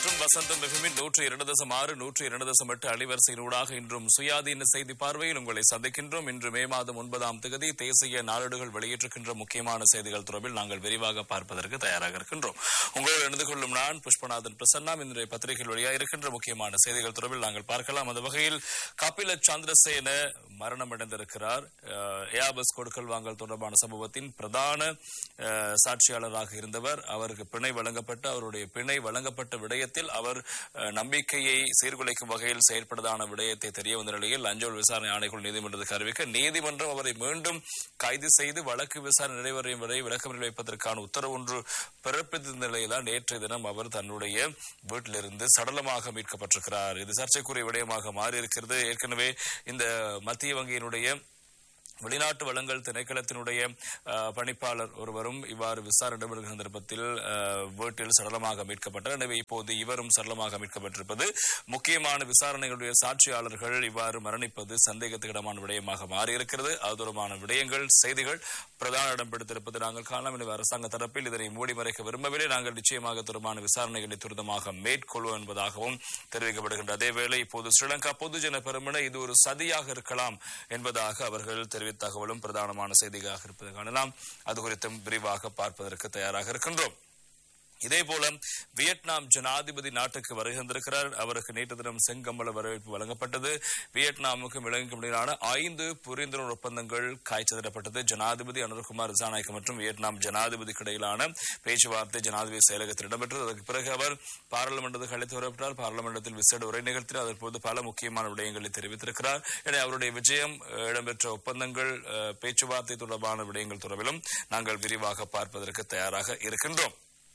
மற்றும் வசந்தம் மிகமின் நூற்றி இரண்டு தசம் ஆறு நூற்றி இரண்டு தசம் எட்டு அலைவரிசையினூடாக இன்றும் சுயாதீன செய்தி பார்வையில் உங்களை சந்திக்கின்றோம் இன்று மே மாதம் ஒன்பதாம் தேதி தேசிய நாளேடுகள் வெளியிட்டிருக்கின்ற முக்கியமான செய்திகள் தொடர்பில் நாங்கள் விரிவாக பார்ப்பதற்கு தயாராக இருக்கின்றோம் உங்களோடு இணைந்து கொள்ளும் நான் புஷ்பநாதன் பிரசன்னா இன்றைய பத்திரிகைகள் வழியாக இருக்கின்ற முக்கியமான செய்திகள் தொடர்பில் நாங்கள் பார்க்கலாம் அந்த வகையில் கபில சந்திரசேன மரணமடைந்திருக்கிறார் அஹ், ஏஆபஸ் கொடுக்கல் வாங்கல் தொடர்பான சம்பவத்தின் பிரதான அஹ், சாட்சியாளராக இருந்தவர் அவருக்கு பிணை வழங்கப்பட்டு அவருடைய பிணை வழங்கப்பட்ட விடயத்தில் அவர் அஹ், நம்பிக்கையை சீர்குலைக்கும் வகையில் செயற்பட்டதான விடயத்தை தெரிய வந்த நிலையில் லஞ்ச விசாரணை ஆணைக்குழு நீதிமன்றத்துக்கு அறிவிக்க நீதிமன்றம் அவரை மீண்டும் கைது செய்து வழக்கு விசாரணை நிறைவடையும் வரை விளக்கம் வைப்பதற்கான உத்தரவு ஒன்று பிறப்பித்த நிலையில்தான் நேற்றைய தினம் அவர் தன்னுடைய வீட்டிலிருந்து சடலமாக மீட்கப்பட்டிருக்கிறார் இது சர்ச்சைக்குரிய விடயமாக மாறியிருக்கிறது ஏற்கனவே இந்த மத்திய வங்கியினுடைய வெளிநாட்டு வளங்கள் திணைக்களத்தினுடைய அஹ், பணிப்பாளர் ஒருவரும் இவ்வாறு விசாரணை நடைபெறுகிற சந்தர்ப்பத்தில் அஹ், வீட்டில் சடலமாக மீட்கப்பட்டார் எனவே இப்போது இவரும் சடலமாக மீட்கப்பட்டிருப்பது முக்கியமான விசாரணைகளுடைய சாட்சியாளர்கள் இவ்வாறு மரணிப்பது சந்தேகத்துக்கிடமான விடயமாக மாறியிருக்கிறது அது தொடர்பான விடயங்கள் செய்திகள் பிரதான இடம் பிடித்திருப்பது நாங்கள் காணலாம் எனவே அரசாங்க தரப்பில் இதனை மூடி மறைக்க விரும்பவில்லை நாங்கள் நிச்சயமாக தொடர்பான விசாரணைகளை துரிதமாக மேற்கொள்வோம் என்பதாகவும் தெரிவிக்கப்படுகின்ற அதேவேளை இப்போது ஸ்ரீலங்கா பொதுஜன பெருமன இது ஒரு சதியாக இருக்கலாம் என்பதாக அவர்கள் தெரிவித்த தகவலும் பிரதானமான செய்தியாக இருப்பதை காணலாம் அது குறித்தும் விரிவாக பார்ப்பதற்கு தயாராக இருக்கின்றோம் இதே போல வியட்நாம் ஜனாதிபதி நாட்டுக்கு வருகின்றிருக்கிறார் அவருக்கு நேற்று தினம் செங்கம்பள வரவேற்பு வழங்கப்பட்டது வியட்நாமுக்கும் இலங்கைக்கும் இடையிலான ஐந்து புரிந்துணர்வு ஒப்பந்தங்கள் காய்ச்சதிடப்பட்டது ஜனாதிபதி அனுர்குமார் திசாநாயக்க மற்றும் வியட்நாம் ஜனாதிபதிக்கு இடையிலான பேச்சுவார்த்தை ஜனாதிபதி செயலகத்தில் இடம்பெற்றது அதற்கு பிறகு அவர் பாராளுமன்றத்துக்கு அழைத்து வரப்பட்டார் பாராளுமன்றத்தில் விசேட உரை நிகழ்த்தினார் அதற்போது பல முக்கியமான விடயங்களை தெரிவித்திருக்கிறார் எனவே அவருடைய விஜயம் அஹ், இடம்பெற்ற ஒப்பந்தங்கள் அஹ், பேச்சுவார்த்தை தொடர்பான விடயங்கள் தொடர்பிலும் நாங்கள் விரிவாக பார்ப்பதற்கு தயாராக இருக்கின்றோம்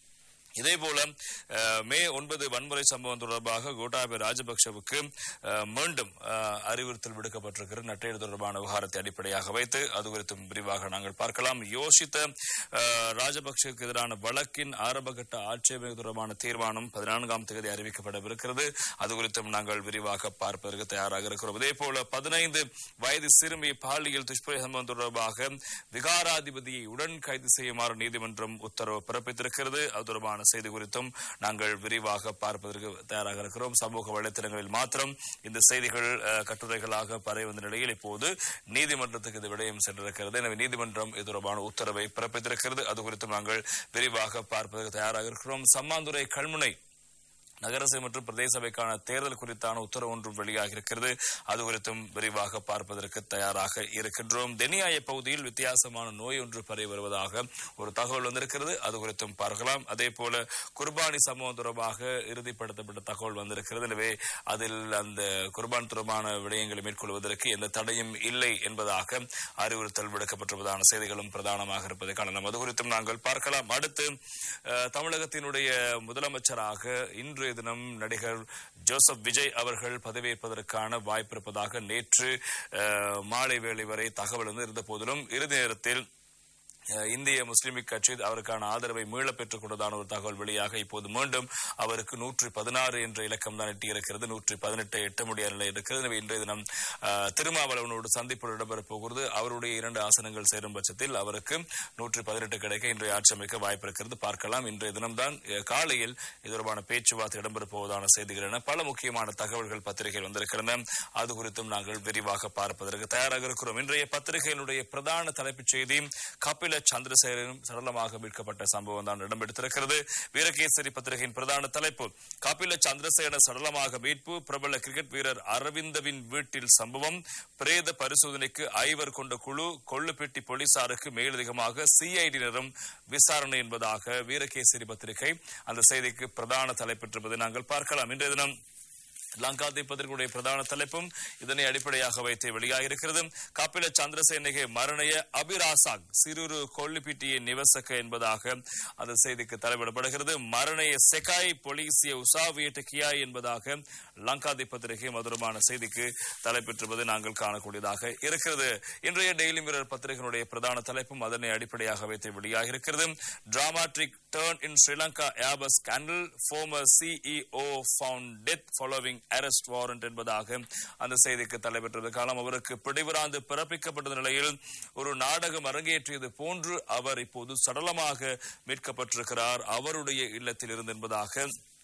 இதே போல அஹ், மே ஒன்பது வன்முறை சம்பவம் தொடர்பாக கோட்டாபய ராஜபக்சவுக்கு அஹ், மீண்டும் அஹ், அறிவுறுத்தல் விடுக்கப்பட்டிருக்கிற நட்டேடு தொடர்பான விவகாரத்தை அடிப்படையாக வைத்து அது குறித்தும் விரிவாக நாங்கள் பார்க்கலாம் யோசித்த அஹ், ராஜபக்சவுக்கு எதிரான வழக்கின் ஆரம்பகட்ட ஆட்சேபனை தொடர்பான தீர்மானம் பதினான்காம் தேதி அறிவிக்கப்படவிருக்கிறது அது குறித்தும் நாங்கள் விரிவாக பார்ப்பதற்கு தயாராக இருக்கிறோம் இதே போல பதினைந்து வயது சிறுமி பாலியல் துஷ்பிரயோக சம்பவம் தொடர்பாக விகாராதிபதியை உடன் கைது செய்யுமாறு நீதிமன்றம் உத்தரவு பிறப்பித்திருக்கிறது அது தொடர்பான செய்தி குறித்தும் நாங்கள் விரிவாக பார்ப்பதற்கு தயாராக இருக்கிறோம் சமூக வலைத்தளங்களில் மாத்திரம் இந்த செய்திகள் அஹ், கட்டுரைகளாக பரவி வந்த நிலையில் இப்போது நீதிமன்றத்துக்கு இது விடயம் சென்றிருக்கிறது எனவே நீதிமன்றம் இது தொடர்பான உத்தரவை பிறப்பித்திருக்கிறது அது குறித்தும் நாங்கள் விரிவாக பார்ப்பதற்கு தயாராக இருக்கிறோம் சம்மாந்துறை கல்முனை நகரசபை மற்றும் பிரதேச சபைக்கான தேர்தல் குறித்தான உத்தரவு ஒன்றும் வெளியாகி இருக்கிறது அது குறித்தும் விரிவாக பார்ப்பதற்கு தயாராக இருக்கின்றோம் தெனியாய பகுதியில் வித்தியாசமான நோய் ஒன்று பரவி வருவதாக ஒரு தகவல் வந்திருக்கிறது அது குறித்தும் பார்க்கலாம் அதே போல குர்பானி சம்பவம் தொடர்பாக இறுதிப்படுத்தப்பட்ட தகவல் வந்திருக்கிறது எனவே அதில் அந்த குர்பான் தொடர்பான விடயங்களை மேற்கொள்வதற்கு எந்த தடையும் இல்லை என்பதாக அறிவுறுத்தல் விடுக்கப்பட்டிருப்பதான செய்திகளும் பிரதானமாக இருப்பதை காணலாம் அது குறித்தும் நாங்கள் பார்க்கலாம் அடுத்து அஹ், தமிழகத்தினுடைய முதலமைச்சராக இன்றைய தினம் நடிகர் ஜோசப் விஜய் அவர்கள் பதவியேற்பதற்கான வாய்ப்பு இருப்பதாக நேற்று அஹ், மாலை வேளை வரை தகவல் வந்து இருந்த போதிலும் இறுதி நேரத்தில் அஹ், இந்திய முஸ்லிமிக் கட்சி அவருக்கான ஆதரவை மீளப் பெற்றுக் கொண்டதான ஒரு தகவல் வெளியாக இப்போது மீண்டும் அவருக்கு நூற்றி பதினாறு என்ற இலக்கம் தான் எட்டியிருக்கிறது நூற்றி பதினெட்டு எட்ட முடியாத நிலை இருக்கிறது எனவே இன்றைய தினம் அஹ், திருமாவளவனோடு சந்திப்பு இடம்பெறப் போகிறது அவருடைய இரண்டு ஆசனங்கள் சேரும் பட்சத்தில் அவருக்கு நூற்றி பதினெட்டு கிடைக்க இன்றைய ஆட்சி அமைக்க வாய்ப்பு இருக்கிறது பார்க்கலாம் இன்றைய தினம்தான் அஹ், காலையில் இது தொடர்பான பேச்சுவார்த்தை இடம்பெறப் போவதான செய்திகள் என பல முக்கியமான தகவல்கள் பத்திரிகையில் வந்திருக்கின்றன அது குறித்தும் நாங்கள் விரிவாக பார்ப்பதற்கு தயாராக இருக்கிறோம் இன்றைய பத்திரிகையினுடைய பிரதான தலைப்புச் செய்தி கபில சந்திரசேகரனும் சடலமாக மீட்கப்பட்ட சம்பவம் தான் இடம்பெடுத்திருக்கிறது வீரகேசரி பத்திரிகையின் பிரதான தலைப்பு கபில சந்திரசேகர சடலமாக மீட்பு பிரபல கிரிக்கெட் வீரர் அரவிந்தவின் வீட்டில் சம்பவம் பிரேத பரிசோதனைக்கு ஐவர் கொண்ட குழு கொள்ளுப்பெட்டி போலீசாருக்கு மேலதிகமாக சிஐடியினரும் விசாரணை என்பதாக வீரகேசரி பத்திரிகை அந்த செய்திக்கு பிரதான தலைப்பெற்றிருப்பதை நாங்கள் பார்க்கலாம் இன்றைய தினம் லங்காதி பத்திரிகையுடைய பிரதான தலைப்பும் இதனை அடிப்படையாக வைத்து வெளியாகியிருக்கிறது கபில சந்திரசேனகே மரணைய அபிராசாக் சிறுரு கொல்லுப்பிட்டிய நிவசக்க என்பதாக அந்த செய்திக்கு தலைவிடப்படுகிறது மரணைய செகாய் பொலிசிய உசாவியட்டு கியாய் என்பதாக லங்காதி பத்திரிகை மதுரமான செய்திக்கு தலைப்பெற்றிருப்பது நாங்கள் காணக்கூடியதாக இருக்கிறது இன்றைய டெய்லி மிரர் பத்திரிகையினுடைய பிரதான தலைப்பும் அதனை அடிப்படையாக வைத்து வெளியாகியிருக்கிறது dramatic turn in Sri Lanka Abans scandal former CEO found death following arrest warrant என்பதாக அந்த செய்திக்கு தலைப்பெற்றது காலம் அவருக்கு பிடிவராந்து பிறப்பிக்கப்பட்ட நிலையில் ஒரு நாடகம் அரங்கேற்றியது போன்று அவர் இப்போது சடலமாக மீட்கப்பட்டிருக்கிறார் அவருடைய இல்லத்தில் இருந்து என்பதாக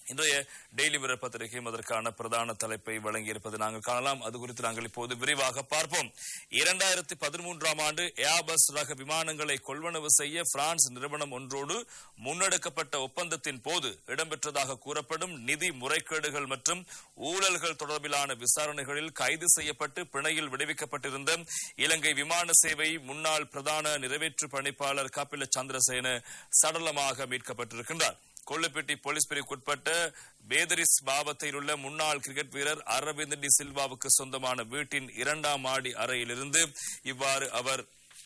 இன்றைய டெய்லி மிரர் பத்திரிகையும் அதற்கான பிரதான தலைப்பை வழங்கியிருப்பது நாங்கள் காணலாம் அது குறித்து நாங்கள் இப்போது விரிவாக பார்ப்போம் இரண்டாயிரத்தி பதிமூன்றாம் ஆண்டு ஏபஸ் ரக விமானங்களை கொள்வனவு செய்ய பிரான்ஸ் நிறுவனம் ஒன்றோடு முன்னெடுக்கப்பட்ட ஒப்பந்தத்தின் போது இடம்பெற்றதாக கூறப்படும் நிதி முறைகேடுகள் மற்றும் ஊழல்கள் தொடர்பிலான விசாரணைகளில் கைது செய்யப்பட்டு பிணையில் விடுவிக்கப்பட்டிருந்த இலங்கை விமான சேவை முன்னாள் பிரதான நிறைவேற்று பணிப்பாளர் கபில சந்திரசேன சடலமாக மீட்கப்பட்டிருக்கின்றார் கொள்ளுப்பட்டி போலீஸ் பிரிவுக்குட்பட்ட பேதரிஸ் பாவத்தில் உள்ள முன்னாள் கிரிக்கெட் வீரர் அரவிந்த் டி சில்வாவுக்கு சொந்தமான வீட்டின் இரண்டாம் மாடி அறையிலிருந்து இவ்வாறு அவர்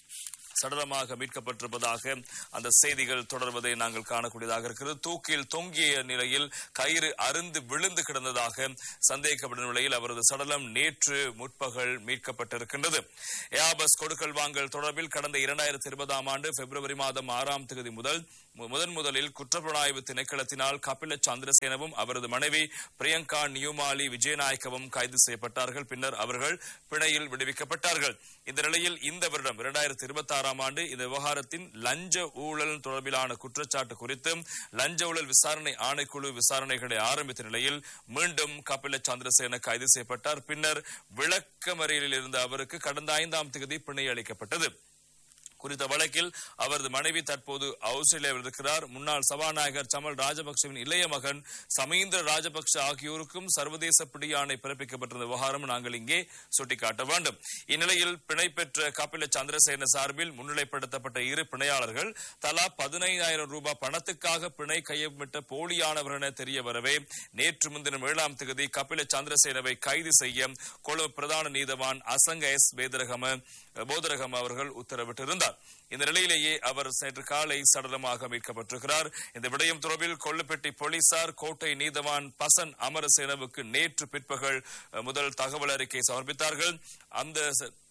சடலமாக மீட்கப்பட்டிருப்பதாக அந்த செய்திகள் தொடர்வதை நாங்கள் காணக்கூடியதாக இருக்கிறது தூக்கில் தொங்கிய நிலையில் கயிறு அருந்து விழுந்து கிடந்ததாக சந்தேகிக்கப்படும் நிலையில் அவரது சடலம் நேற்று முற்பகல் மீட்கப்பட்டிருக்கின்றது ஏபஸ் கொடுக்கல் வாங்கல் தொடர்பில் கடந்த இரண்டாயிரத்தி இருபதாம் ஆண்டு பிப்ரவரி மாதம் ஆறாம் தேதி முதல் முதன் முதலில் குற்றப்புலனாய்வு திணைக்களத்தினால் கபில சந்திரசேனவும் அவரது மனைவி பிரியங்கா நியூமாலி விஜயநாயக்கவும் கைது செய்யப்பட்டார்கள் பின்னர் அவர்கள் பிணையில் விடுவிக்கப்பட்டார்கள் இந்த நிலையில் இந்த வருடம் இரண்டாயிரத்தி இருபத்தி ஆறாம் ஆண்டு இந்த விவகாரத்தின் லஞ்ச ஊழல் தொடர்பிலான குற்றச்சாட்டு குறித்து லஞ்ச ஊழல் விசாரணை ஆணைக்குழு விசாரணைகளை ஆரம்பித்த நிலையில் மீண்டும் கபில சந்திரசேன கைது செய்யப்பட்டார் பின்னர் விளக்கமறியலில் இருந்த அவருக்கு கடந்த ஐந்தாம் தேதி பிணை அளிக்கப்பட்டது குறித்த வழக்கில் அவரது மனைவி தற்போது ஆஸ்திரேலியாவில் இருக்கிறார் முன்னாள் சபாநாயகர் சமல் ராஜபக்சவின் இளைய மகன் சமீந்திர ராஜபக்ஷ ஆகியோருக்கும் சர்வதேச பிடியாணை பிறப்பிக்கப்பட்டிருந்த விவகாரம் நாங்கள் இங்கே சுட்டிக்காட்ட வேண்டும் இந்நிலையில் பிணை பெற்ற கபில சந்திரசேன சார்பில் முன்னிலைப்படுத்தப்பட்ட இரு பிணையாளர்கள் தலா பதினைந்தாயிரம் ரூபாய் பணத்துக்காக பிணை கையமிட்ட போலியானவர் என தெரிய வரவே நேற்று முன்தினம் ஏழாம் தேதி கபில சந்திரசேனவை கைது செய்ய கொழும்பு பிரதான நீதவான் அசங்க எஸ் பேதரகம போதரகம் அவர்கள் உத்தரவிட்டிருந்தார் இந்த நிலையிலேயே அவர் நேற்று காலை சடலமாக மீட்கப்பட்டிருக்கிறார் இந்த விடயம் தொடர்பில் கொள்ளுப்பட்டி போலீசார் கோட்டை நீதவான் பசன் அமரசேனவுக்கு நேற்று பிற்பகல் முதல் தகவல் அறிக்கை சமர்ப்பித்தார்கள் அந்த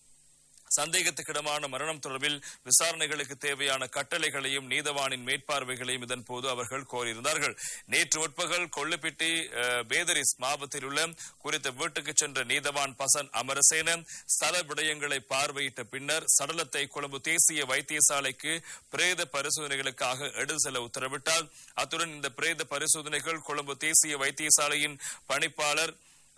சந்தேகத்துக்கிடமான மரணம் தொடர்பில் விசாரணைகளுக்கு தேவையான கட்டளைகளையும் நீதவானின் மேற்பார்வைகளையும் இதன் போது அவர்கள் கோரியிருந்தார்கள் நேற்று முற்பகல் கொள்ளுப்பிட்டி பேதரிஸ் மாவட்டத்தில் உள்ள குறித்த வீட்டுக்கு சென்ற நீதவான் பசன் அமரசேன ஸ்தல விடயங்களை பார்வையிட்ட பின்னர் சடலத்தை கொழும்பு தேசிய வைத்தியசாலைக்கு பிரேத பரிசோதனைகளுக்காக எடுத்து செல்ல உத்தரவிட்டார் அத்துடன் இந்த பிரேத பரிசோதனைகள் கொழும்பு தேசிய வைத்தியசாலையின் பணிப்பாளர்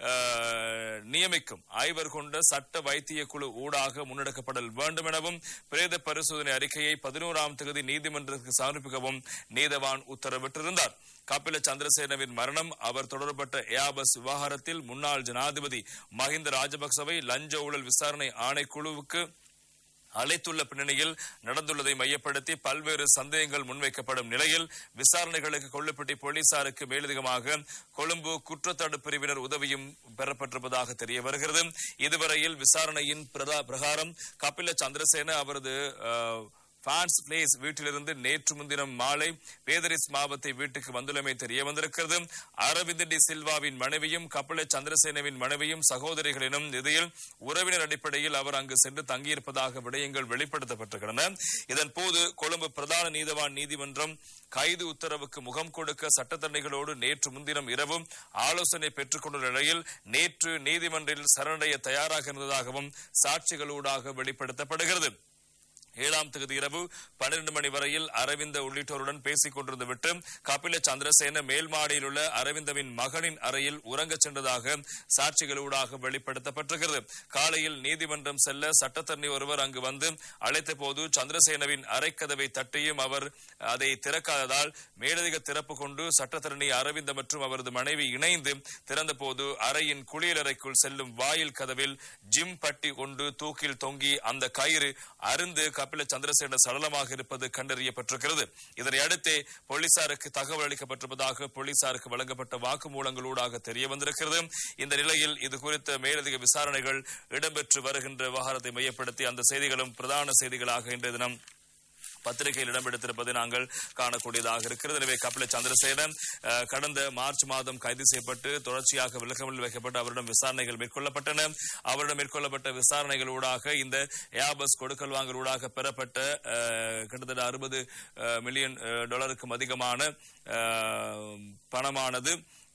நியமிக்கும் ஐவர் கொண்ட சட்ட வைத்திய குழு ஊடாக முன்னெடுக்கப்படல் வேண்டும் எனவும் பிரேத பரிசோதனை அறிக்கையை பதினோராம் தேதி நீதிமன்றத்துக்கு சமர்ப்பிக்கவும் நீதவான் உத்தரவிட்டிருந்தார் கபில சந்திரசேனவின் மரணம் அவர் தொடரப்பட்ட ஏபஸ் விவகாரத்தில் முன்னாள் ஜனாதிபதி மஹிந்த ராஜபக்சவை லஞ்ச ஊழல் விசாரணை ஆணைக்குழுவுக்கு அழைத்துள்ள பின்னணியில் நடந்துள்ளதை மையப்படுத்தி பல்வேறு சந்தேகங்கள் முன்வைக்கப்படும் நிலையில் விசாரணைகளுக்கு கொள்ளுப்பட்டி போலீசாருக்கு மேலதிகமாக கொழும்பு குற்றத்தடுப்பு பிரிவினர் உதவியும் பெறப்பட்டிருப்பதாக தெரிய வருகிறது இதுவரையில் விசாரணையின் பிரகாரம் கபில சந்திரசேன அவரது பிரான்ஸ் பிளேஸ் வீட்டிலிருந்து நேற்று முன்தினம் மாலை பேதரிஸ் மாவத்தை வீட்டுக்கு வந்துள்ளமை தெரிய வந்திருக்கிறது அரவிந்த் டி சில்வாவின் மனைவியும் கபில சந்திரசேனவின் மனைவியும் சகோதரிகள் எனும் இதில் உறவினர் அடிப்படையில் அவர் அங்கு சென்று தங்கியிருப்பதாக விடயங்கள் வெளிப்படுத்தப்பட்டிருக்கின்றன இதன் போது கொழும்பு பிரதான நீதவான் நீதிமன்றம் கைது உத்தரவுக்கு முகம் கொடுக்க சட்டத்தரணிகளோடு நேற்று முன்தினம் இரவு ஆலோசனை பெற்றுக் கொண்ட நிலையில் நேற்று நீதிமன்றில் சரணடைய தயாராக இருந்ததாகவும் சாட்சிகளூடாக வெளிப்படுத்தப்படுகிறது ஏழாம் தேதி இரவு பன்னிரண்டு மணி வரையில் அரவிந்த உள்ளிட்டோருடன் பேசிக் கொண்டிருந்து விட்டு கபில சந்திரசேன மேல் மாடியில் உள்ள அரவிந்தவின் மகனின் அறையில் உறங்கச் சென்றதாக சாட்சிகளூடாக வெளிப்படுத்தப்பட்டிருக்கிறது காலையில் நீதிமன்றம் செல்ல சட்டத்தரணி ஒருவர் அங்கு வந்து அழைத்த போது சந்திரசேனவின் அறைக்கதவை தட்டியும் அவர் அதை திறக்காததால் மேலதிக திறப்பு கொண்டு சட்டத்தரணி அரவிந்த மற்றும் அவரது மனைவி இணைந்து திறந்தபோது அறையின் குளியலறைக்குள் செல்லும் வாயில் கதவில் ஜிம் பட்டி கொண்டு தூக்கில் தொங்கி அந்த கயிறு அருந்து கபில சந்திரசேன சடலமாக இருப்பது கண்டறியப்பட்டிருக்கிறது இதனை அடுத்தே போலீசாருக்கு தகவல் அளிக்கப்பட்டிருப்பதாக போலீசாருக்கு வழங்கப்பட்ட வாக்குமூலங்களூடாக தெரிய வந்திருக்கிறது இந்த நிலையில் இது குறித்த மேலதிக விசாரணைகள் இடம்பெற்று வருகின்ற விவகாரத்தை மையப்படுத்தி அந்த செய்திகளும் பிரதான செய்திகளாக இன்றைய தினம் பத்திரிகையில் இடம்பெடுத்திருப்பதை நாங்கள் காணக்கூடியதாக இருக்கிறது எனவே கபில சந்திரசேனன் கடந்த மார்ச் மாதம் கைது செய்யப்பட்டு தொடர்ச்சியாக விலகமில் வைக்கப்பட்டு அவரிடம் விசாரணைகள் மேற்கொள்ளப்பட்டன அவரிடம் மேற்கொள்ளப்பட்ட விசாரணைகளூடாக இந்த ஏபஸ் கொடுக்கல் வாங்கலூடாக பெறப்பட்ட கிட்டத்தட்ட அறுபது மில்லியன் டாலருக்கும் அதிகமான பணமானது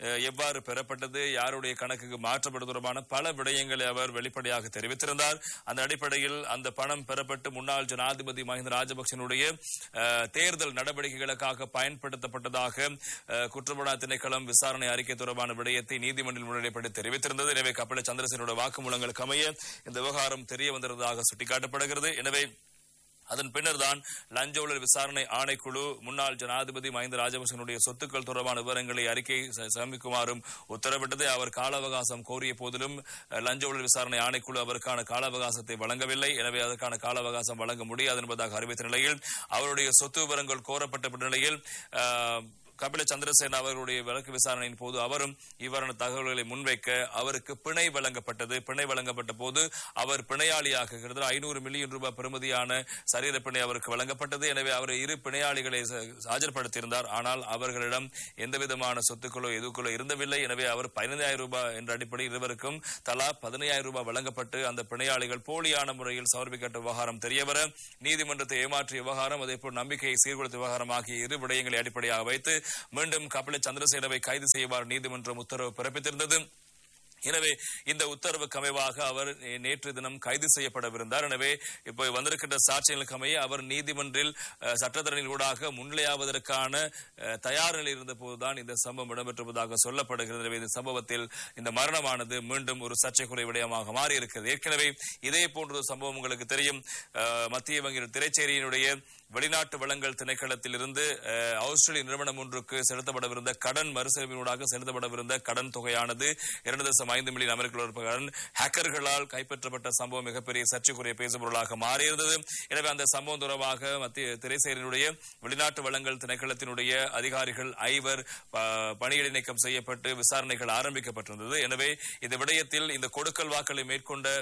அஹ், எவ்வாறு பெறப்பட்டது யாருடைய கணக்குக்கு மாற்றப்பட்டது தொடர்பான பல விடயங்களை அவர் வெளிப்படையாக தெரிவித்திருந்தார் அந்த அடிப்படையில் அந்த பணம் பெறப்பட்டு முன்னாள் ஜனாதிபதி மஹிந்த ராஜபக்சனுடைய அஹ், தேர்தல் நடவடிக்கைகளுக்காக பயன்படுத்தப்பட்டதாக அஹ், குற்றப்புலனாய்வு திணைக்களம் விசாரணை அறிக்கை தொடர்பான விடயத்தை நீதிமன்றில் முன்னிலைப்பட்டு தெரிவித்திருந்தது எனவே கப்பல சந்திரசேனோட வாக்குமூலங்களுக்கு அமைய இந்த விவகாரம் தெரிய வந்திருந்ததாக சுட்டிக்காட்டப்படுகிறது எனவே அதன் பின்னர் தான் லஞ்ச ஊழல் விசாரணை ஆணைக்குழு முன்னாள் ஜனாதிபதி மஹிந்த ராஜபக்சனுடைய சொத்துக்கள் தொடர்பான விவரங்களை அறிக்கை ச- சமர்ப்பிக்குமாறும் உத்தரவிட்டது அவர் கால அவகாசம் கோரிய போதிலும் அஹ், லஞ்ச ஊழல் விசாரணை ஆணைக்குழு அவருக்கான கால அவகாசத்தை வழங்கவில்லை எனவே அதற்கான கால அவகாசம் வழங்க முடியாது என்பதாக அறிவித்த நிலையில் அவருடைய சொத்து விவரங்கள் கோரப்பட்ட நிலையில் அஹ், கபில சந்திரசேன அவர்களுடைய வழக்கு விசாரணையின் போது அவரும் இவ்வாறான தகவல்களை முன்வைக்க அவருக்கு பிணை வழங்கப்பட்டது பிணை வழங்கப்பட்ட போது அவர் பிணையாளியாக கிட்டத்தட்ட ஐநூறு மில்லியன் ரூபாய் பெறுமதியான சரீர பிணை அவருக்கு வழங்கப்பட்டது எனவே அவர் இரு பிணையாளிகளை ச- ஆஜர்படுத்தியிருந்தார் ஆனால் அவர்களிடம் எந்த விதமான சொத்துக்களோ எதுக்களோ இருந்தவில்லை எனவே அவர் பதினைந்தாயிரம் ரூபாய் என்ற அடிப்படையில் இருவருக்கும் தலா பதினையாயிரம் ரூபாய் வழங்கப்பட்டு அந்த பிணையாளிகள் போலியான முறையில் சமர்ப்பிக்கப்பட்ட விவகாரம் தெரியவர நீதிமன்றத்தை ஏமாற்றிய விவகாரம் அதேபோல் நம்பிக்கையை சீர்குலைத்த விவகாரம் ஆகிய இரு விடயங்களை அடிப்படையாக வைத்து மீண்டும் கபில சந்திரசேனவை கைது செய்யுமாறு நீதிமன்றம் உத்தரவு பிறப்பித்திருந்தது எனவே இந்த உத்தரவுக்கு அமைவாக அவர் நே- நேற்று தினம் கைது செய்யப்படவிருந்தார் எனவே இப்போ வந்திருக்கின்ற சாட்சியங்களுக்கு அமைய அவர் நீதிமன்றில் அஹ், சட்டத்தரணிகள் ஊடாக முன்னிலையாவதற்கான அஹ், தயார் நிலையில் இருந்த போதுதான் இந்த சம்பவம் இடம்பெற்றிருப்பதாக சொல்லப்படுகிறது எனவே இந்த சம்பவத்தில் இந்த மரணமானது மீண்டும் ஒரு சர்ச்சைக்குரிய விடயமாக மாறியிருக்கிறது ஏற்கனவே இதே போன்ற ஒரு சம்பவம் உங்களுக்கு தெரியும் அஹ், மத்திய வங்கியின் திரைச்சேரியினுடைய வெளிநாட்டு வளங்கள் திணைக்களத்தில் இருந்து அஹ், ஆஸ்திரேலிய நிறுவனம் ஒன்றுக்கு செலுத்தப்படவிருந்த கடன் மறுசெலவினூடாக செலுத்தப்படவிருந்த கடன் தொகையானது இரண்டு தசம் ஐந்து மில்லியன் அமெரிக்க டாலர் கடன் ஹேக்கர்களால் கைப்பற்றப்பட்ட சம்பவம் மிகப்பெரிய சர்ச்சைக்குரிய பேசுபொருளாக மாறியிருந்தது எனவே அந்த சம்பவம் தொடர்பாக மத்திய திரைசேரியினுடைய வெளிநாட்டு வளங்கள் திணைக்களத்தினுடைய அதிகாரிகள் ஐவர் ப- பணியிடை நீக்கம் செய்யப்பட்டு விசாரணைகள் ஆரம்பிக்கப்பட்டிருந்தது எனவே இந்த விடயத்தில் இந்த கொடுக்கல் வாக்களை மேற்கொண்ட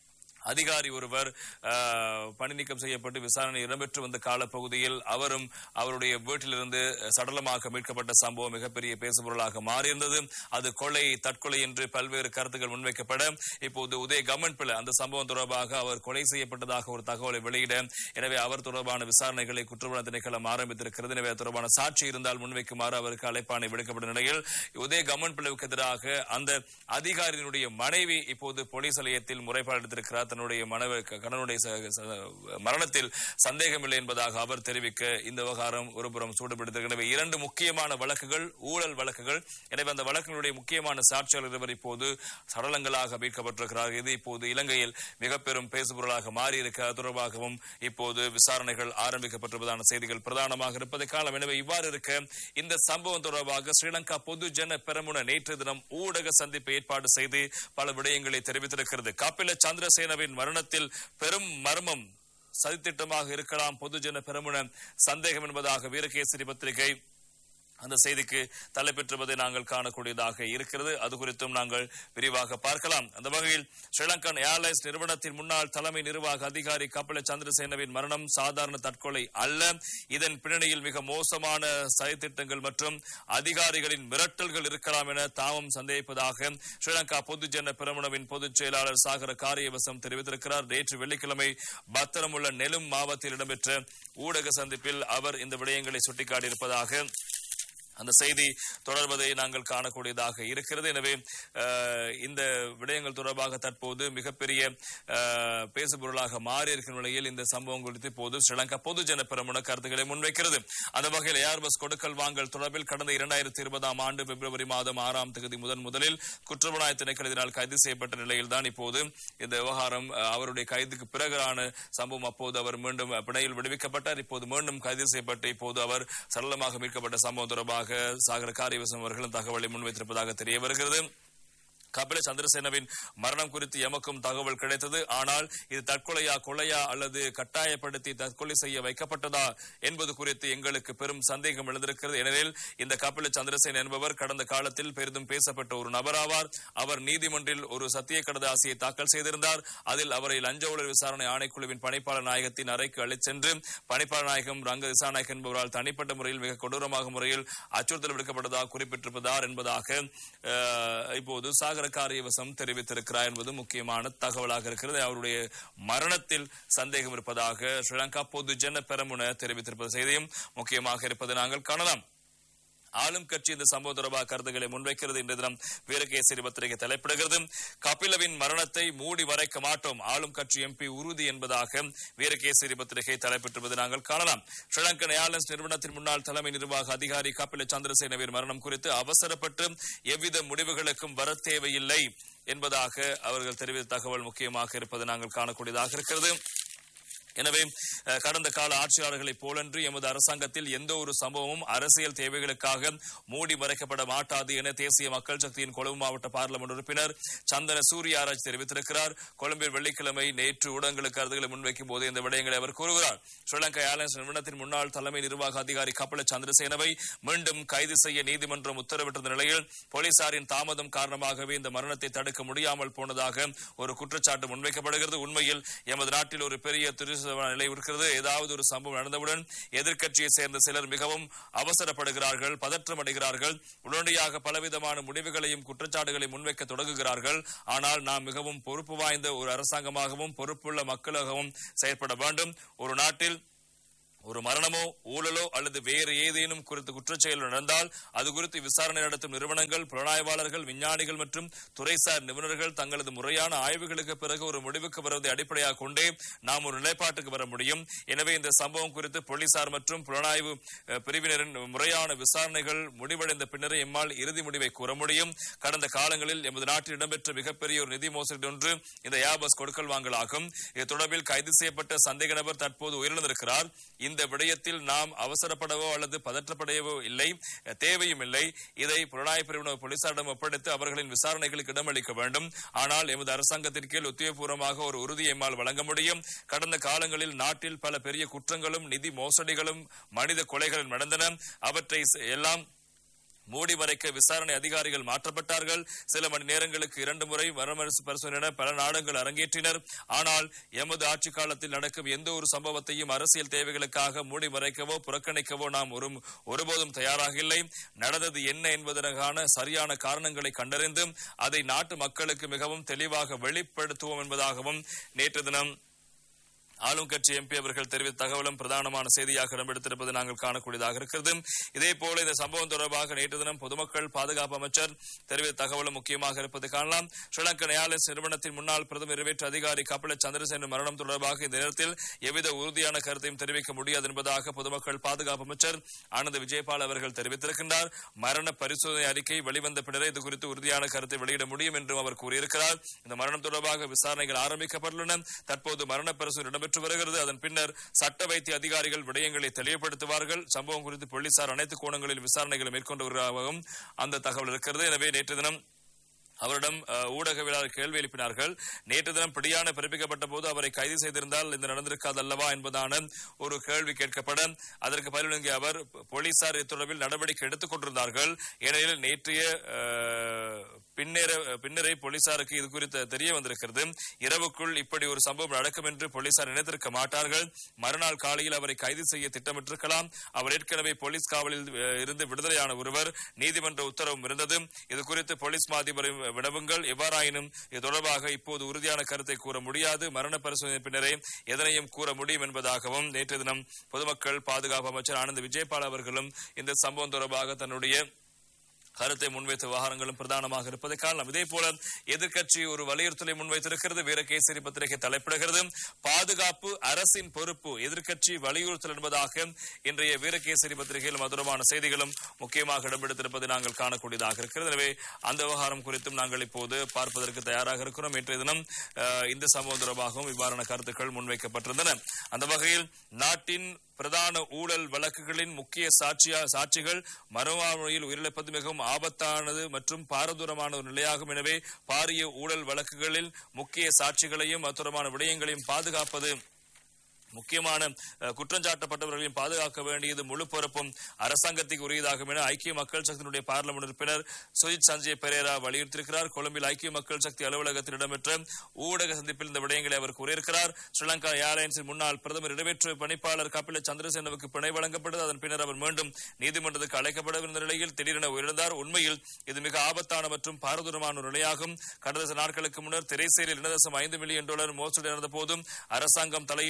அதிகாரி ஒருவர் அஹ், பணி நீக்கம் செய்யப்பட்டு விசாரணை இடம்பெற்று வந்த காலப்பகுதியில் அவரும் அவருடைய வீட்டிலிருந்து சடலமாக மீட்கப்பட்ட சம்பவம் மிகப்பெரிய பேசுபொருளாக மாறியிருந்தது அது கொலை தற்கொலை என்று பல்வேறு கருத்துக்கள் முன்வைக்கப்பட இப்போது உதய கவர்மெண்ட் பிள்ளை அந்த சம்பவம் தொடர்பாக அவர் கொலை செய்யப்பட்டதாக ஒரு தகவலை வெளியிட எனவே அவர் தொடர்பான விசாரணைகளை குற்றப்புலனாய்வு திணைக்களம் ஆரம்பித்திருக்கிறது எனவே அது தொடர்பான சாட்சி இருந்தால் முன்வைக்குமாறு அவருக்கு அழைப்பாணை விடுக்கப்பட்ட நிலையில் உதய கவர்மெண்ட் பிளவுக்கு எதிராக அந்த அதிகாரியினுடைய மனைவி இப்போது போலீஸ் நிலையத்தில் முறைப்பாடு எடுத்திருக்கிறார் தன்னுடைய மனைவி கணவனுடைய ச- ச- மரணத்தில் சந்தேகமில்லை என்பதாக அவர் தெரிவிக்க இந்த விவகாரம் ஒருபுறம் சூடுபிடித்தது எனவே இரண்டு முக்கியமான வழக்குகள் ஊழல் வழக்குகள் எனவே அந்த வழக்குகளுடைய முக்கியமான சாட்சியாளர் இருவர் இப்போது சடலங்களாக மீட்கப்பட்டிருக்கிறார்கள் இது இப்போது இலங்கையில் மிக பெரும் பேசுபொருளாக மாறியிருக்க அது தொடர்பாகவும் இப்போது விசாரணைகள் ஆரம்பிக்கப்பட்டிருப்பதான செய்திகள் பிரதானமாக இருப்பதை காலம் எனவே இவ்வாறு இருக்க இந்த சம்பவம் தொடர்பாக ஸ்ரீலங்கா பொது ஜன பெரமுன நேற்று தினம் ஊடக சந்திப்பை ஏற்பாடு செய்து பல விடயங்களை தெரிவித்திருக்கிறது கபில சந்திரசேனவின் மரணத்தில் பெரும் மர்மம் சதித்திட்டமாக இருக்கலாம் பொதுஜன பெருமுன சந்தேகம் என்பதாக வீரகேசரி பத்திரிகை அந்த செய்திக்கு தலைப்பெற்றுவதை நாங்கள் காணக்கூடியதாக இருக்கிறது அது குறித்தும் நாங்கள் விரிவாக பார்க்கலாம் அந்த வகையில் ஸ்ரீலங்கன் ஏர்லைன்ஸ் நிறுவனத்தின் முன்னாள் தலைமை நிர்வாக அதிகாரி கபில சந்திரசேனவின் மரணம் சாதாரண தற்கொலை அல்ல இதன் பின்னணியில் மிக மோசமான சதித்திட்டங்கள் மற்றும் அதிகாரிகளின் மிரட்டல்கள் இருக்கலாம் என தாமும் சந்தேகிப்பதாக ஸ்ரீலங்கா பொதுஜன பிரமுனவின் பொதுச் செயலாளர் சாகர காரியவசம் தெரிவித்திருக்கிறார் நேற்று வெள்ளிக்கிழமை பத்திரமுள்ள நெலும் மாவட்டத்தில் இடம்பெற்ற ஊடக சந்திப்பில் அவர் இந்த விடயங்களை சுட்டிக்காட்டியிருப்பதாக அந்த செய்தி தொடர்வதை நாங்கள் காணக்கூடியதாக இருக்கிறது எனவே அஹ், இந்த விடயங்கள் தொடர்பாக தற்போது மிகப்பெரிய அஹ், பேசுபொருளாக மாறி இருக்கிற நிலையில் இந்த சம்பவம் குறித்து இப்போது ஸ்ரீலங்கா பொதுஜன பெரமுன கருத்துக்களை முன்வைக்கிறது அந்த வகையில் ஏர்பஸ் கொடுக்கல் வாங்கல் தொடர்பில் கடந்த இரண்டாயிரத்தி இருபதாம் ஆண்டு பிப்ரவரி மாதம் ஆறாம் தேதி முதன் முதலில் குற்றப்புலனாய்வு திணைக்களத்தினால் கைது செய்யப்பட்ட நிலையில் தான் இப்போது இந்த விவகாரம் அஹ், அவருடைய கைதுக்கு பிறகான சம்பவம் அப்போது அவர் மீண்டும் பிணையில் விடுவிக்கப்பட்டார் இப்போது மீண்டும் கைது செய்யப்பட்டு இப்போது அவர் சரளமாக மீட்கப்பட்ட சம்பவம் தொடர்பாக சாகர காரியவசம் அவர்களும் தகவலை முன்வைத்திருப்பதாக தெரிய வருகிறது கபில சந்திரசேனவின் மரணம் குறித்து எமக்கும் தகவல் கிடைத்தது ஆனால் இது தற்கொலையா கொலையா அல்லது கட்டாயப்படுத்தி தற்கொலை செய்ய வைக்கப்பட்டதா என்பது குறித்து எங்களுக்கு பெரும் சந்தேகம் எழுந்திருக்கிறது ஏனெனில் இந்த கபில சந்திரசேன் என்பவர் கடந்த காலத்தில் பெரிதும் பேசப்பட்ட ஒரு நபராவார் அவர் நீதிமன்றில் ஒரு சத்திய கடதாசியை தாக்கல் செய்திருந்தார் அதில் அவரை லஞ்ச ஊழல் விசாரணை ஆணைக்குழுவின் பணிப்பாளர் நாயகத்தின் அறைக்கு அழைத்து சென்று பணிப்பாளர் நாயகம் ரங்க திசாநாயக் என்பவரால் தனிப்பட்ட முறையில் மிக கொடூரமாக முறையில் அச்சுறுத்தல் விடுக்கப்பட்டதாக குறிப்பிட்டிருப்பதார் என்பதாக அஹ், இப்போது சாகர காரியவசம் தெரிவித்திருக்கிறார் என்பது முக்கியமான தகவலாக இருக்கிறது அவருடைய மரணத்தில் சந்தேகம் இருப்பதாக ஸ்ரீலங்கா பொதுஜன பெரமுன தெரிவித்திருப்பது செய்தியும் முக்கியமாக இருப்பதை நாங்கள் காணலாம் ஆளும் கட்சி இந்த சம்பவம் தொடர்பாக கருத்துக்களை முன்வைக்கிறது இன்று தினம் வீரகேசரி பத்திரிகை தலைப்பிடுகிறது கபிலவின் மரணத்தை மூடி மறைக்க மாட்டோம் ஆளும் கட்சி எம்பி உறுதி என்பதாக வீரகேசரி பத்திரிகை தலைப்பிட்டிருப்பதை நாங்கள் காணலாம் ஸ்ரீலங்கன் ஏர்லைன்ஸ் நிறுவனத்தின் முன்னாள் தலைமை நிர்வாக அதிகாரி கபில சந்திரசேனவின் மரணம் குறித்து அவசரப்பட்டு எவ்வித முடிவுகளுக்கும் வர தேவையில்லை என்பதாக அவர்கள் தெரிவித்த தகவல் முக்கியமாக இருப்பது நாங்கள் காணக்கூடியதாக இருக்கிறது எனவே அஹ், கடந்த கால ஆட்சியாளர்களைப் போலன்றி எமது அரசாங்கத்தில் எந்த ஒரு சம்பவமும் அரசியல் தேவைகளுக்காக மூடி மறைக்கப்பட மாட்டாது என தேசிய மக்கள் சக்தியின் கொழும்பு மாவட்ட பார்லமெண்ட் உறுப்பினர் சந்தன சூரியாராஜ் தெரிவித்திருக்கிறார் கொழும்பில் வெள்ளிக்கிழமை நேற்று ஊடகங்களுக்கு கருத்துக்களை முன்வைக்கும் போது இந்த விடயங்களை அவர் கூறுகிறார் ஸ்ரீலங்கா ஏர்லைன்ஸ் நிறுவனத்தின் முன்னாள் தலைமை நிர்வாக அதிகாரி கப்பல சந்திரசேனவை மீண்டும் கைது செய்ய நீதிமன்றம் உத்தரவிட்டிருந்த நிலையில் போலீசாரின் தாமதம் காரணமாகவே இந்த மரணத்தை தடுக்க முடியாமல் போனதாக ஒரு குற்றச்சாட்டு முன்வைக்கப்படுகிறது உண்மையில் எமது நாட்டில் ஒரு பெரிய துரிசமான நிலை இருக்கிறது ஏதாவது ஒரு சம்பவம் நடந்தவுடன் எதிர்க்கட்சியை சேர்ந்த சிலர் மிகவும் அவசரப்படுகிறார்கள் பதற்றம் அடைகிறார்கள் உடனடியாக பலவிதமான முடிவுகளையும் குற்றச்சாட்டுகளை முன்வைக்க தொடங்குகிறார்கள் ஆனால் நாம் மிகவும் பொறுப்பு வாய்ந்த ஒரு அரசாங்கமாகவும் பொறுப்புள்ள மக்களாகவும் செயற்பட வேண்டும் ஒரு நாட்டில் ஒரு மரணமோ ஊழலோ அல்லது வேறு ஏதேனும் குறித்து குற்றச்செயல் நடந்தால் அது குறித்து விசாரணை நடத்தும் நிறுவனங்கள் புலனாய்வாளர்கள் விஞ்ஞானிகள் மற்றும் துறைசார் நிபுணர்கள் தங்களது முறையான ஆய்வுகளுக்கு பிறகு ஒரு முடிவுக்கு வருவதை அடிப்படையாக கொண்டே நாம் ஒரு நிலைப்பாட்டுக்கு வர முடியும் எனவே இந்த சம்பவம் குறித்து போலீசார் மற்றும் புலனாய்வு அஹ், பிரிவினரின் முறையான விசாரணைகள் முடிவடைந்த பின்னரே எம்மால் இறுதி முடிவை கூற முடியும் கடந்த காலங்களில் எமது நாட்டில் இடம்பெற்ற மிகப்பெரிய ஒரு நிதி மோசடி ஒன்று இந்த யாபஸ் கொடுக்கல் வாங்கல் ஆகும் இது தொடர்பில் கைது செய்யப்பட்ட சந்தேக நபர் தற்போது உயிரிழந்திருக்கிறார் இந்த விடயத்தில் நாம் அவசரப்படவோ அல்லது பதற்றப்படவோ இல்லை தேவையும் இல்லை இதை புலனாய்வு பிரிவினர் போலீசாரிடம் ஒப்படைத்து அவர்களின் விசாரணைகளுக்கு இடமளிக்க வேண்டும் ஆனால் எமது அரசாங்கத்தின் கீழ் உத்தியோகபூர்வமாக ஒரு உறுதியை எம்மால் வழங்க முடியும் கடந்த காலங்களில் நாட்டில் பல பெரிய குற்றங்களும் நிதி மோசடிகளும் மனித கொலைகளும் நடந்தன அவற்றை எல்லாம் மூடி மறைக்க விசாரணை அதிகாரிகள் மாற்றப்பட்டார்கள் சில மணி நேரங்களுக்கு இரண்டு முறை மறுமரசு பரிசோதனை என பல நாடுகள் அரங்கேற்றினர் ஆனால் எமது ஆட்சி காலத்தில் நடக்கும் எந்த ஒரு சம்பவத்தையும் அரசியல் தேவைகளுக்காக மூடி மறைக்கவோ புறக்கணிக்கவோ நாம் ஒரு ஒருபோதும் தயாராக இல்லை நடந்தது என்ன என்பதற்கான சரியான காரணங்களை கண்டறிந்து அதை நாட்டு மக்களுக்கு மிகவும் தெளிவாக வெளிப்படுத்துவோம் என்பதாகவும் நேற்று தினம் ஆளும் கட்சி எம்பி அவர்கள் தெரிவித்த தகவலும் பிரதானமான செய்தியாக இடம்பெடுத்திருப்பது நாங்கள் காணக்கூடியதாக இருக்கிறது இதே போல இந்த சம்பவம் தொடர்பாக நேற்று தினம் பொதுமக்கள் பாதுகாப்பு அமைச்சர் தெரிவித்த தகவலும் முக்கியமாக இருப்பது காணலாம் ஸ்ரீலங்கன் ஏர்லைன்ஸ் நிறுவனத்தின் முன்னாள் பிரதம நிறைவேற்று அதிகாரி கபில சந்திரசேன மரணம் தொடர்பாக இந்த நேரத்தில் எவ்வித உறுதியான கருத்தையும் தெரிவிக்க முடியாது என்பதாக பொதுமக்கள் பாதுகாப்பு அமைச்சர் ஆனந்த் விஜயபால் அவர்கள் தெரிவித்திருக்கின்றார் மரண பரிசோதனை அறிக்கை வெளிவந்த பின்னரே இது குறித்து உறுதியான கருத்தை வெளியிட முடியும் என்றும் அவர் கூறியிருக்கிறார் இந்த மரணம் தொடர்பாக விசாரணைகள் ஆரம்பிக்கப்பட்டுள்ளன தற்போது மரண பரிசோதனை இடம்பெற்று வருகிறது அதன் பின்னர் சட்ட வைத்திய அதிகாரிகள் விடயங்களை தெளிவுபடுத்துவார்கள் சம்பவம் குறித்து போலீசார் அனைத்து கோணங்களில் விசாரணைகளை மேற்கொண்டு வருவதாகவும் அந்த தகவல் இருக்கிறது எனவே நேற்று தினம் அவரிடம் அஹ், ஊடகவியலாளர் கேள்வி எழுப்பினார்கள் நேற்று தினம் பிடியான பிறப்பிக்கப்பட்ட போது அவரை கைது செய்திருந்தால் இந்த நடந்திருக்காது அல்லவா என்பதான ஒரு கேள்வி கேட்கப்பட அதற்கு பதில் வழங்கிய அவர் போலீசார் இது தொடர்பில் நடவடிக்கை எடுத்துக் கொண்டிருந்தார்கள் ஏனெனில் நேற்றைய அஹ், பின்னர பின்னரே போலீசாருக்கு இது குறித்து தெரிய வந்திருக்கிறது இரவுக்குள் இப்படி ஒரு சம்பவம் நடக்கும் என்று போலீசார் நினைத்திருக்க மாட்டார்கள் மறுநாள் காலையில் அவரை கைது செய்ய திட்டமிட்டிருக்கலாம் அவர் ஏற்கனவே போலீஸ் காவலில் அஹ், இருந்து விடுதலையான ஒருவர் நீதிமன்ற உத்தரவும் இருந்தது இது குறித்து போலீஸ் மாதிபரை வினவுங்கள் எவ்வாறாயினும் இது தொடர்பாக இப்போது உறுதியான கருத்தை கூற முடியாது மரண பரிசோதனை பின்னரே எதனையும் கூற முடியும் என்பதாகவும் நேற்று தினம் பொதுமக்கள் பாதுகாப்பு அமைச்சர் ஆனந்த் விஜயபால் அவர்களும் இந்த சம்பவம் தொடர்பாக தன்னுடைய கருத்தை முன்வைத்த விவகாரங்களும் பிரதானமாக இருப்பதை காணலாம் இதே போல எதிர்க்கட்சி ஒரு வலியுறுத்தலை முன்வைத்திருக்கிறது வீரகேசரி பத்திரிகை தலைப்பிடுகிறது பாதுகாப்பு அரசின் பொறுப்பு எதிர்க்கட்சி வலியுறுத்தல் என்பதாக இன்றைய வீரகேசரி பத்திரிகையில் மதுரமான செய்திகளும் முக்கியமாக இடம்பெடுத்திருப்பதை நாங்கள் காணக்கூடியதாக இருக்கிறது எனவே அந்த விவகாரம் குறித்தும் நாங்கள் இப்போது பார்ப்பதற்கு தயாராக இருக்கிறோம் இன்றைய தினம் அஹ், இந்த சம்பவம் தொடர்பாகவும் இவ்வாறான கருத்துக்கள் முன்வைக்கப்பட்டிருந்தன அந்த வகையில் நாட்டின் பிரதான ஊழல் வழக்குகளின் முக்கிய சாட்சியா சாட்சிகள் மறுவாழ்மையில் உயிரிழப்பது மிகவும் ஆபத்தானது மற்றும் பாரதூரமான ஒரு நிலையாகும் எனவே பாரிய ஊழல் வழக்குகளில் முக்கிய சாட்சிகளையும் அத்துறமான விடயங்களையும் பாதுகாப்பது முக்கியமான அஹ், குற்றஞ்சாட்டப்பட்டவர்களையும் பாதுகாக்க வேண்டியது முழு பொறுப்பும் அரசாங்கத்துக்கு உரியதாகும் என ஐக்கிய மக்கள் சக்தியினுடைய பார்லமெண்ட் உறுப்பினர் சுஜித் சஞ்சய் பெரேரா வலியுறுத்தியிருக்கிறார் கொழும்பில் ஐக்கிய மக்கள் சக்தி அலுவலகத்தில் இடம்பெற்ற ஊடக சந்திப்பில் இந்த விடயங்களை அவர் கூறியிருக்கிறார் ஸ்ரீலங்கா ஏர்லைன்ஸின் முன்னாள் பிரதமர் நிறைவேற்று பணிப்பாளர் கபில சந்திரசேனவுக்கு பிணை வழங்கப்பட்டது அதன் பின்னர் அவர் மீண்டும் நீதிமன்றத்துக்கு அழைக்கப்படவிருந்த நிலையில் திடீரென உயிரிழந்தார் உண்மையில் இது மிக ஆபத்தான மற்றும் பாரதூரமான ஒரு நிலையாகும் கடந்த சில நாட்களுக்கு முன்னர் திரைசேரியில் இரண்டு தசம் ஐந்து மில்லியன் டாலர் மோசடி நடந்த போதும் அரசாங்கம் தலையிட்டு அதன்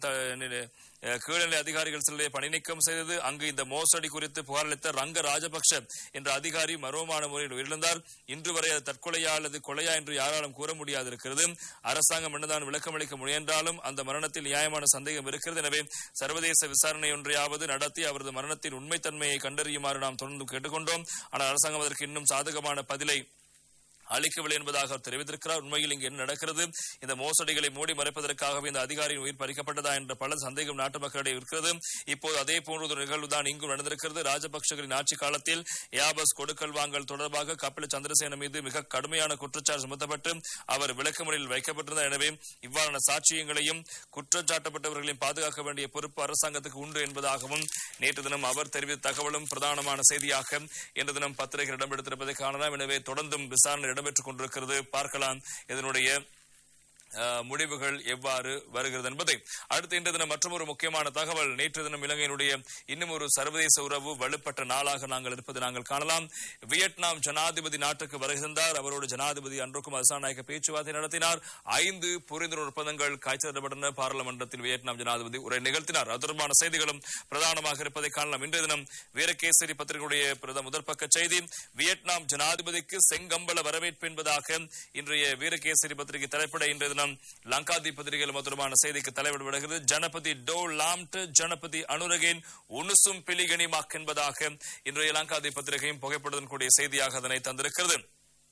த- நி- அஹ், கீழ்நிலை அதிகாரிகள் சிலரை பணி நீக்கம் செய்தது அங்கு இந்த மோசடி குறித்து புகாரளித்த ரங்க ராஜபக்ஷ என்ற அதிகாரி மர்மமான முறையில் உயிரிழந்தார் இன்று வரை அது தற்கொலையா அல்லது கொலையா என்று யாராலும் கூற முடியாது இருக்கிறது அரசாங்கம் என்னதான் விளக்கமளிக்க முயன்றாலும் அந்த மரணத்தில் நியாயமான சந்தேகம் இருக்கிறது எனவே சர்வதேச விசாரணை ஒன்றையாவது நடத்தி அவரது மரணத்தின் உண்மைத்தன்மையை கண்டறியுமாறு நாம் தொடர்ந்து கேட்டுக்கொண்டோம் ஆனால் அரசாங்கம் அதற்கு இன்னும் சாதகமான பதிலை அளிக்கவில்லை என்பதாக அவர் தெரிவித்திருக்கிறார் உண்மையில் இங்கு என்ன நடக்கிறது இந்த மோசடிகளை மூடி மறைப்பதற்காகவே இந்த அதிகாரியின் உயிர் பறிக்கப்பட்டதா என்ற பல சந்தேகம் நாட்டு மக்களிடையே இருக்கிறது இப்போது அதே போன்ற ஒரு நிகழ்வு தான் இங்கும் நடந்திருக்கிறது ராஜபக்சகளின் ஆட்சி காலத்தில் ஏபஸ் கொடுக்கல் வாங்கல் தொடர்பாக கபில சந்திரசேன மீது மிக கடுமையான குற்றச்சாட்டு சுமத்தப்பட்டு அவர் விளக்கமுறையில் வைக்கப்பட்டிருந்தார் எனவே இவ்வாறான சாட்சியங்களையும் குற்றம் சாட்டப்பட்டவர்களையும் பாதுகாக்க வேண்டிய பொறுப்பு அரசாங்கத்துக்கு உண்டு என்பதாகவும் நேற்று தினம் அவர் தெரிவித்த தகவலும் பிரதானமான செய்தியாக இன்று தினம் பத்திரிகை இடம்பெடுத்திருப்பதை காணலாம் எனவே தொடர்ந்தும் விசாரணை இடம்பெற்றுக் கொண்டிருக்கிறது பார்க்கலாம் இதனுடைய அஹ், முடிவுகள் எவ்வாறு வருகிறது என்பதை அடுத்து இன்று தினம் மற்றொரு முக்கியமான தகவல் நேற்று தினம் இலங்கையினுடைய இன்னும் ஒரு சர்வதேச உறவு வலுப்பட்ட நாளாக நாங்கள் இருப்பதை நாங்கள் காணலாம் வியட்நாம் ஜனாதிபதி நாட்டுக்கு வருகை தந்தார் அவரோடு ஜனாதிபதி அன்றுக்கும் அசாநாயக பேச்சுவார்த்தை நடத்தினார் ஐந்து புரிந்துணர்வு ஒப்பந்தங்கள் காய்ச்சலிடப்பட்டன பாராளுமன்றத்தில் வியட்நாம் ஜனாதிபதி உரை நிகழ்த்தினார் அது தொடர்பான செய்திகளும் பிரதானமாக இருப்பதை காணலாம் இன்றைய தினம் வீரகேசரி பத்திரிகையுடைய பிரத முதல் பக்க செய்தி வியட்நாம் ஜனாதிபதிக்கு செங்கம்பல வரவேற்பு என்பதாக இன்றைய வீரகேசரி பத்திரிகை தலைப்பட இன்றைய தினம் லங்காதி பத்திரிகையில் தொடர்பான செய்திக்கு தலைவிடப்படுகிறது ஜனபதி டோ லாம்ட் ஜனபதி அனுரகேன் உனுசும் பிலிகனிமாக் என்பதாக இன்றைய லங்காதி பத்திரிகையும் புகைப்படத்துடன் கூடிய செய்தியாக அதனை தந்திருக்கிறது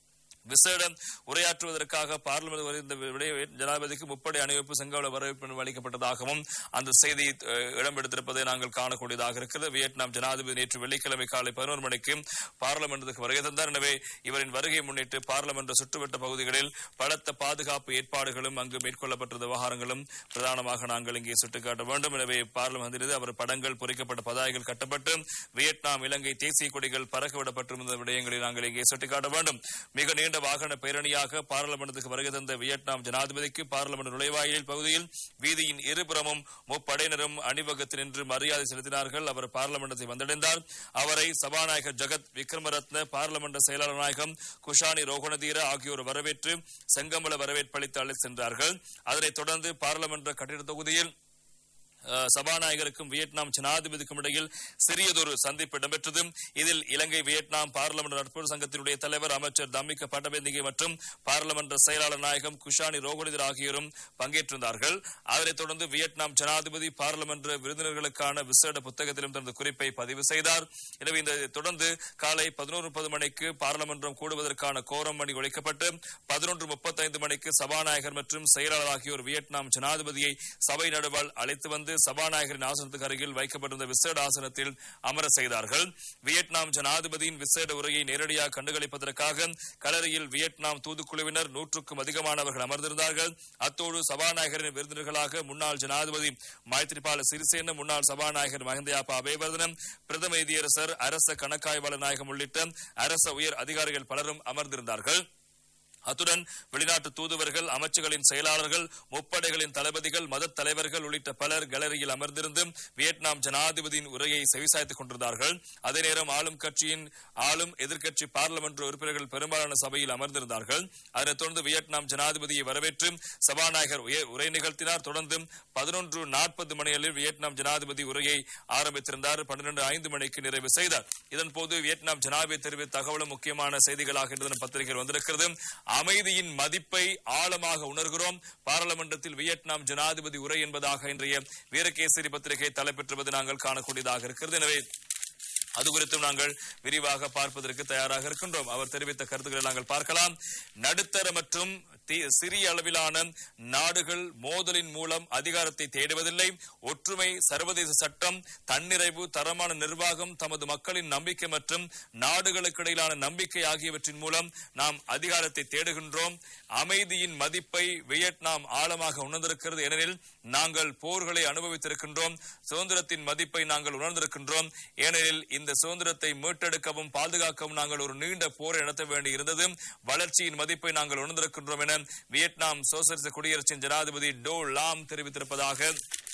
விசேட உரையாற்றுவதற்காக பார்லிமெண்ட் வருகின்ற விடய- ஜனாதிபதிக்கு முப்படை அணிவகுப்பு செங்கோல வரவேற்பு அளிக்கப்பட்டதாகவும் அந்த செய்தி அஹ், இடம்பெடுத்திருப்பதை நாங்கள் காணக்கூடியதாக இருக்கிறது வியட்நாம் ஜனாதிபதி நேற்று வெள்ளிக்கிழமை காலை பதினோரு மணிக்கு பார்லிமெண்ட்டுக்கு வருகை தந்தார் எனவே இவரின் வருகை முன்னிட்டு பார்லிமெண்ட் சுற்றுவட்ட பகுதிகளில் பலத்த பாதுகாப்பு ஏற்பாடுகளும் அங்கு மேற்கொள்ளப்பட்ட விவகாரங்களும் பிரதானமாக நாங்கள் இங்கே சுட்டிக்காட்ட வேண்டும் எனவே பார்லிமெண்டிலிருந்து அவர் படங்கள் பொறிக்கப்பட்ட பதாகைகள் கட்டப்பட்டு வியட்நாம் இலங்கை தேசிய கொடிகள் பறக்கவிடப்பட்டிருந்த விடயங்களை நாங்கள் இங்கே சுட்டிக்காட்ட வேண்டும் மிக நீண்ட வாகன பேரணியாக பாராளுமன்றத்துக்கு வருகை தந்த வியட்நாம் ஜனாதிபதிக்கு பாராளுமன்ற நுழைவாயில் பகுதியில் வீதியின் இருபுறமும் முப்படையினரும் அணிவகுத்து நின்று மரியாதை செலுத்தினார்கள் அவர் பாராளுமன்றத்தை வந்தடைந்தார் அவரை சபாநாயகர் ஜெகத் விக்ரமரத்ன பாராளுமன்ற செயலாளர் நாயகம் குஷானி ரோகணதீர ஆகியோர் வரவேற்று செங்கமல வரவேற்பு அளித்து அழைத்து சென்றார்கள் அதனைத் தொடர்ந்து பாராளுமன்ற கட்டிட தொகுதியில் அஹ், சபாநாயகருக்கும் வியட்நாம் ஜனாதிபதிக்கும் இடையில் சிறியதொரு சந்திப்பு இடம்பெற்றது இதில் இலங்கை வியட்நாம் பாராளுமன்ற நட்பு சங்கத்தினுடைய தலைவர் அமைச்சர் தம்மிக்க பட்டபேந்திகை மற்றும் பாராளுமன்ற செயலாளர் நாயகம் குஷானி ரோகணிதர் ஆகியோரும் பங்கேற்றிருந்தார்கள் அதனைத் தொடர்ந்து வியட்நாம் ஜனாதிபதி பாராளுமன்ற விருந்தினர்களுக்கான விசேட புத்தகத்திலும் தனது குறிப்பை பதிவு செய்தார் எனவே இந்த தொடர்ந்து காலை பதினோரு முப்பது மணிக்கு பாராளுமன்றம் கூடுவதற்கான கோரம் மணி ஒழிக்கப்பட்டு பதினொன்று முப்பத்தைந்து மணிக்கு சபாநாயகர் மற்றும் செயலாளர் ஆகியோர் வியட்நாம் ஜனாதிபதியை சபை நடுவால் அழைத்து வந்து சபாநாயகரின் ஆசனத்துக்கு அருகில் வைக்கப்பட்டிருந்த விசேட ஆசனத்தில் அமர செய்தார்கள் வியட்நாம் ஜனாதிபதியின் விசேட உரையை நேரடியாக கண்டுகளிப்பதற்காக கலரியில் வியட்நாம் தூதுக்குழுவினர் நூற்றுக்கும் அதிகமானவர்கள் அமர்ந்திருந்தார்கள் அத்தோடு சபாநாயகரின் விருந்தினர்களாக முன்னாள் ஜனாதிபதி மைத்ரிபால சிறிசேன முன்னாள் சபாநாயகர் மஹிந்தயாப்பா அபேவர்தனம் பிரதம நீதியரசர் அரச கணக்காய்வாளர் நாயகம் உள்ளிட்ட அரச உயர் அதிகாரிகள் பலரும் அமர்ந்திருந்தார்கள் அத்துடன் வெளிநாட்டு தூதுவர்கள் அமைச்சுகளின் செயலாளர்கள் முப்படைகளின் தளபதிகள் மதத் தலைவர்கள் உள்ளிட்ட பலர் கேலரியில் அமர்ந்திருந்து வியட்நாம் ஜனாதிபதியின் உரையை செவிசாய்த்துக் கொண்டிருந்தார்கள் அதே நேரம் ஆளும் கட்சியின் ஆளும் எதிர்க்கட்சி பார்லிமெண்ட் உறுப்பினர்கள் பெரும்பாலான சபையில் அமர்ந்திருந்தார்கள் அதனைத் தொடர்ந்து வியட்நாம் ஜனாதிபதியை வரவேற்று சபாநாயகர் உய- உரை நிகழ்த்தினார் தொடர்ந்து பதினொன்று நாற்பது மணியளவில் வியட்நாம் ஜனாதிபதி உரையை ஆரம்பித்திருந்தார் பன்னிரண்டு ஐந்து மணிக்கு நிறைவு செய்தார் இதன்போது வியட்நாம் ஜனாதிபதி தெரிவித்த தகவலும் முக்கியமான செய்திகளாக இன்று தினம் பத்திரிகையில் வந்திருக்கிறது அமைதியின் மதிப்பை ஆழமாக உணர்கிறோம் பாராளுமன்றத்தில் வியட்நாம் ஜனாதிபதி உரை என்பதாக இன்றைய வீரகேசரி பத்திரிகை தலைப்பெற்றுவது நாங்கள் காணக்கூடியதாக இருக்கிறது எனவே அது குறித்தும் நாங்கள் விரிவாக பார்ப்பதற்கு தயாராக இருக்கின்றோம் அவர் தெரிவித்த கருத்துக்களை நாங்கள் பார்க்கலாம் நடுத்தர மற்றும் தி- சிறிய அளவிலான நாடுகள் மோதலின் மூலம் அதிகாரத்தை தேடுவதில்லை ஒற்றுமை சர்வதேச சட்டம் தன்னிறைவு தரமான நிர்வாகம் தமது மக்களின் நம்பிக்கை மற்றும் நாடுகளுக்கு இடையிலான நம்பிக்கை ஆகியவற்றின் மூலம் நாம் அதிகாரத்தை தேடுகின்றோம் அமைதியின் மதிப்பை வியட்நாம் ஆழமாக உணர்ந்திருக்கிறது ஏனெனில் நாங்கள் போர்களை அனுபவித்திருக்கின்றோம் சுதந்திரத்தின் மதிப்பை நாங்கள் உணர்ந்திருக்கின்றோம் ஏனெனில் இந்த சுதந்திரத்தை மீட்டெடுக்கவும் பாதுகாக்கவும் நாங்கள் ஒரு நீண்ட போரை நடத்த வேண்டி இருந்தது வளர்ச்சியின் மதிப்பை நாங்கள் உணர்ந்திருக்கின்றோம் என வியட்நாம் சோசலிச குடியரசின் ஜனாதிபதி டோ லாம் தெரிவித்திருப்பதாக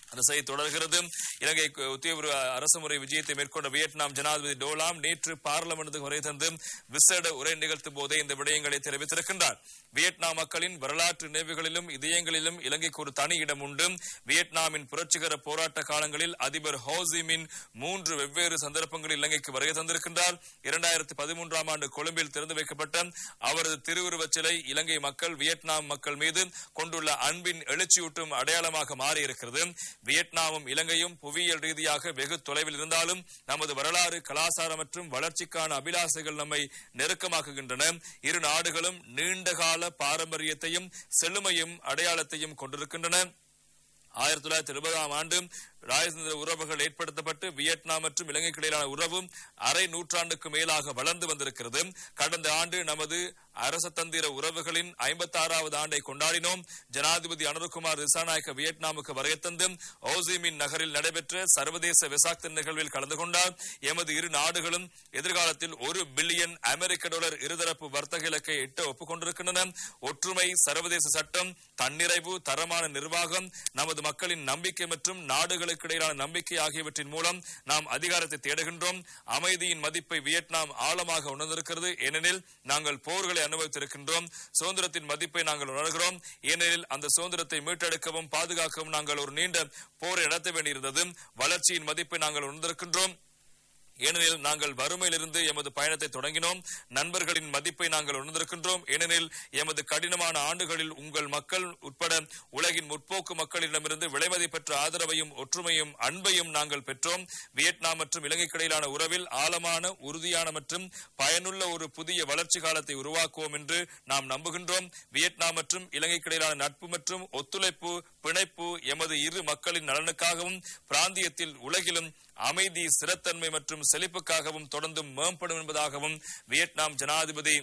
அந்த செய்தி தொடர்கிறது இலங்கை உத்தியோக அரசு முறை விஜயத்தை மேற்கொண்ட வியட்நாம் ஜனாதிபதி டோலாம் நேற்று பார்லமெண்டுக்கு வரை தந்து விசேட உரை நிகழ்த்தும் போதே இந்த விடயங்களை தெரிவித்திருக்கின்றார் வியட்நாம் மக்களின் வரலாற்று நினைவுகளிலும் இதயங்களிலும் இலங்கைக்கு ஒரு தனி இடம் உண்டு வியட்நாமின் புரட்சிகர போராட்ட காலங்களில் அதிபர் ஹோசிமின் மூன்று வெவ்வேறு சந்தர்ப்பங்களில் இலங்கைக்கு வருகை தந்திருக்கின்றார் இரண்டாயிரத்தி பதிமூன்றாம் ஆண்டு கொழும்பில் திறந்து வைக்கப்பட்ட அவரது திருவுருவச் சிலை இலங்கை மக்கள் வியட்நாம் மக்கள் மீது கொண்டுள்ள அன்பின் எழுச்சியூட்டும் அடையாளமாக மாறியிருக்கிறது வியட்நாமும் இலங்கையும் புவியியல் ரீதியாக வெகு தொலைவில் இருந்தாலும் நமது வரலாறு கலாச்சாரம் மற்றும் வளர்ச்சிக்கான அபிலாசைகள் நம்மை நெருக்கமாக்குகின்றன இரு நாடுகளும் நீண்டகால பாரம்பரியத்தையும் செழுமையும் அடையாளத்தையும் கொண்டிருக்கின்றன ஆயிரத்தி தொள்ளாயிரத்தி இருபதாம் ஆண்டு ராஜதந்திர உறவுகள் ஏற்படுத்தப்பட்டு வியட்நாம் மற்றும் இலங்கைக்கு இடையிலான உறவு அரை நூற்றாண்டுக்கு மேலாக வளர்ந்து வந்திருக்கிறது கடந்த ஆண்டு நமது அரசதந்திர உறவுகளின் ஐம்பத்தி ஆறாவது ஆண்டை கொண்டாடினோம் ஜனாதிபதி அனுர்குமார் திசாநாயக்க வியட்நாமுக்கு வருகை தந்து ஓசிமின் நகரில் நடைபெற்ற சர்வதேச விசாக்த நிகழ்வில் கலந்து கொண்டார் எமது இரு நாடுகளும் எதிர்காலத்தில் ஒரு பில்லியன் அமெரிக்க டாலர் இருதரப்பு வர்த்தக இலக்கை எட்ட ஒப்புக்கொண்டிருக்கின்றன ஒற்றுமை சர்வதேச சட்டம் தன்னிறைவு தரமான நிர்வாகம் நமது மக்களின் நம்பிக்கை மற்றும் நாடுகளுக்கு இடையிலான நம்பிக்கை ஆகியவற்றின் மூலம் நாம் அதிகாரத்தை தேடுகின்றோம் அமைதியின் மதிப்பை வியட்நாம் ஆழமாக உணர்ந்திருக்கிறது ஏனெனில் நாங்கள் போர்களை அனுபவித்திருக்கின்றோம் சுதந்திரத்தின் மதிப்பை நாங்கள் உணர்கிறோம் ஏனெனில் அந்த சுதந்திரத்தை மீட்டெடுக்கவும் பாதுகாக்கவும் நாங்கள் ஒரு நீண்ட போரை நடத்த வேண்டியிருந்தது வளர்ச்சியின் மதிப்பை நாங்கள் உணர்ந்திருக்கின்றோம் ஏனெனில் நாங்கள் வறுமையிலிருந்து எமது பயணத்தை தொடங்கினோம் நண்பர்களின் மதிப்பை நாங்கள் உணர்ந்திருக்கின்றோம் ஏனெனில் எமது கடினமான ஆண்டுகளில் உங்கள் மக்கள் உட்பட உலகின் முற்போக்கு மக்களிடமிருந்து விலைமதி பெற்ற ஆதரவையும் ஒற்றுமையும் அன்பையும் நாங்கள் பெற்றோம் வியட்நாம் மற்றும் இலங்கைக்கு இடையிலான உறவில் ஆழமான உறுதியான மற்றும் பயனுள்ள ஒரு புதிய வளர்ச்சி காலத்தை உருவாக்குவோம் என்று நாம் நம்புகின்றோம் வியட்நாம் மற்றும் இலங்கைக்கு இடையிலான நட்பு மற்றும் ஒத்துழைப்பு பிணைப்பு எமது இரு மக்களின் நலனுக்காகவும் பிராந்தியத்தில் உலகிலும் அமைதி ஸ்திரத்தன்மை மற்றும் செழிப்புக்காகவும் தொடர்ந்து மேம்படும் என்பதாகவும் வியட்நாம் ஜனாதிபதி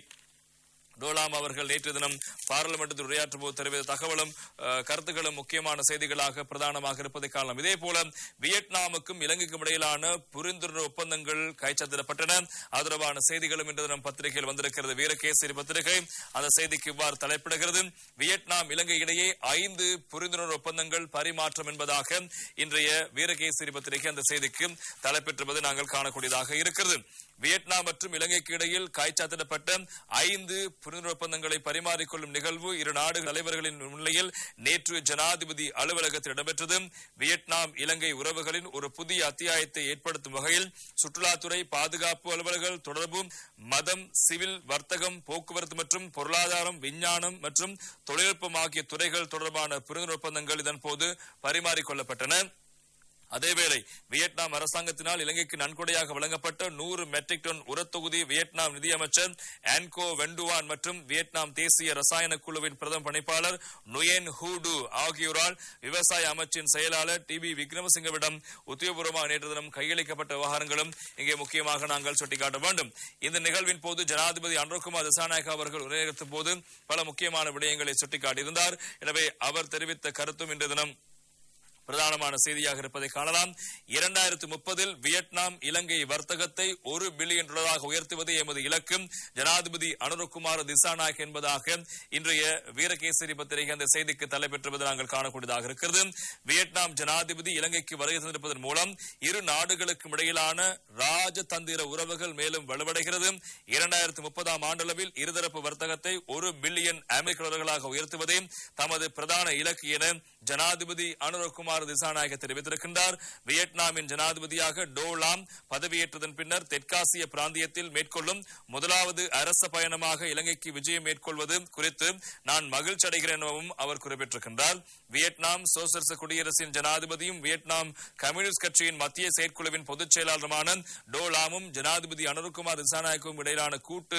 டோலாம் அவர்கள் நேற்று தினம் பார்லிமெண்டத்தில் உரையாற்றும் போது தெரிவித்த தகவலும் அஹ், கருத்துக்களும் முக்கியமான செய்திகளாக பிரதானமாக இருப்பதை காணலாம் இதே போல வியட்நாமுக்கும் இலங்கைக்கும் இடையிலான புரிந்துணர்வு ஒப்பந்தங்கள் கைச்சத்திடப்பட்டன ஆதரவான செய்திகளும் இன்று தினம் பத்திரிகையில் வந்திருக்கிறது வீரகேசரி பத்திரிகை அந்த செய்திக்கு இவ்வாறு தலைப்பிடுகிறது வியட்நாம் இலங்கை இடையே ஐந்து புரிந்துணர்வு ஒப்பந்தங்கள் பரிமாற்றம் என்பதாக இன்றைய வீரகேசரி பத்திரிகை அந்த செய்திக்கு தலைப்பெற்றிருப்பதை நாங்கள் காணக்கூடியதாக இருக்கிறது வியட்நாம் மற்றும் இலங்கைக்கு இடையில் காய்ச்சாத்திடப்பட்ட ஐந்து புரிந்துணர்வு ஒப்பந்தங்களை பரிமாறிக்கொள்ளும் நிகழ்வு இரு நாடு தலைவர்களின் முன்னிலையில் நேற்று ஜனாதிபதி அலுவலகத்தில் இடம்பெற்றது வியட்நாம் இலங்கை உறவுகளின் ஒரு புதிய அத்தியாயத்தை ஏற்படுத்தும் வகையில் சுற்றுலாத்துறை பாதுகாப்பு அலுவலர்கள் தொடர்பு மதம் சிவில் வர்த்தகம் போக்குவரத்து மற்றும் பொருளாதாரம் விஞ்ஞானம் மற்றும் தொழில்நுட்பம் ஆகிய துறைகள் தொடர்பான புரிந்துணர்வு ஒப்பந்தங்கள் இதன்போது பரிமாறிக்கொள்ளப்பட்டன அதேவேளை வியட்நாம் அரசாங்கத்தினால் இலங்கைக்கு நன்கொடையாக வழங்கப்பட்ட நூறு மெட்ரிக் டன் உரத்தொகுதி வியட்நாம் நிதியமைச்சர் ஆன்கோ வெண்டுவான் மற்றும் வியட்நாம் தேசிய ரசாயன குழுவின் பிரதம பணிப்பாளர் நுயன் ஹூடு ஆகியோரால் விவசாய அமைச்சின் செயலாளர் டி பி விக்ரமசிங்கவிடம் உத்தியோகபூர்வமாக நேற்று தினம் கையளிக்கப்பட்ட விவகாரங்களும் இங்கே முக்கியமாக நாங்கள் சுட்டிக்காட்ட வேண்டும் இந்த நிகழ்வின் போது ஜனாதிபதி அனுர்குமார் திசாநாயக அவர்கள் உரையாற்றும் போது பல முக்கியமான விடயங்களை சுட்டிக்காட்டியிருந்தார் எனவே அவர் தெரிவித்த கருத்தும் இன்று தினம் பிரதானமான செய்தியாக இருப்பதை காணலாம் இரண்டாயிரத்து முப்பதில் வியட்நாம் இலங்கை வர்த்தகத்தை ஒரு பில்லியன் டாலராக உயர்த்துவது எமது இலக்கு ஜனாதிபதி அனுரகுமார் திசாநாயக் என்பதாக இன்றைய வீரகேசரி பத்திரிகை அந்த செய்திக்கு தலைப்பெற்றுவது நாங்கள் காணக்கூடியதாக இருக்கிறது வியட்நாம் ஜனாதிபதி இலங்கைக்கு வருகை தந்திருப்பதன் மூலம் இரு நாடுகளுக்கும் இடையிலான ராஜதந்திர உறவுகள் மேலும் வலுவடைகிறது இரண்டாயிரத்து முப்பதாம் ஆண்டளவில் இருதரப்பு வர்த்தகத்தை ஒரு பில்லியன் அமெரிக்க டாலர்களாக உயர்த்துவதே தமது பிரதான இலக்கு என ஜனாதிபதி அனுரகுமார் திசாநாயக தெரிவித்திருக்கின்றார் வியட்நாமின் ஜனாதிபதியாக டோலாம் பதவியேற்றதன் பின்னர் தெற்காசிய பிராந்தியத்தில் மேற்கொள்ளும் முதலாவது அரச பயணமாக இலங்கைக்கு விஜயம் மேற்கொள்வது குறித்து நான் மகிழ்ச்சி அடைகிறேன் எனவும் அவர் குறிப்பிட்டிருக்கின்றார் வியட்நாம் சோசலிச குடியரசின் ஜனாதிபதியும் வியட்நாம் கம்யூனிஸ்ட் கட்சியின் மத்திய செயற்குழுவின் பொதுச் செயலாளருமான டோலாமும் ஜனாதிபதி அனுர்குமார் திசாநாயக்கும் இடையிலான கூட்டு